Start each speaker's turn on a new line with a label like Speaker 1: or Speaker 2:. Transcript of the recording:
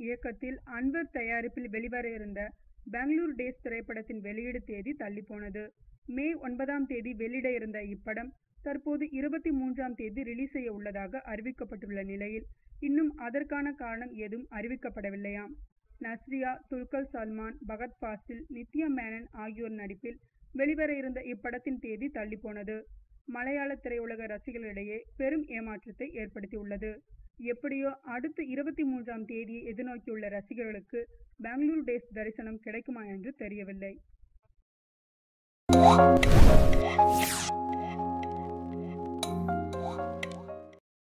Speaker 1: இயக்கத்தில் அன்வர் தயாரிப்பில் வெளிவர இருந்த பெங்களூர் டேஸ் திரைப்படத்தின் வெளியீடு தேதி தள்ளிப்போனது மே ஒன்பதாம் தேதி வெளியிட இருந்த இப்படம் தற்போது இருபத்தி மூன்றாம் தேதி ரிலீஸ் செய்ய உள்ளதாக அறிவிக்கப்பட்டுள்ள நிலையில் இன்னும் அதற்கான காரணம் ஏதும் அறிவிக்கப்படவில்லையாம் நஸ்ரியா துல்கர் சல்மான் பகத் பாசில் நித்யா மேனன் ஆகியோர் நடிப்பில் வெளிவர இருந்த இப்படத்தின் தேதி தள்ளிப்போனது மலையாள திரையுலக ரசிகர்களிடையே பெரும் ஏமாற்றத்தை ஏற்படுத்தியுள்ளது எப்படியோ அடுத்த இருபத்தி மூன்றாம் தேதியை எதிர்நோக்கியுள்ள ரசிகர்களுக்கு பெங்களூரு டேஸ் தரிசனம் கிடைக்குமா என்று தெரியவில்லை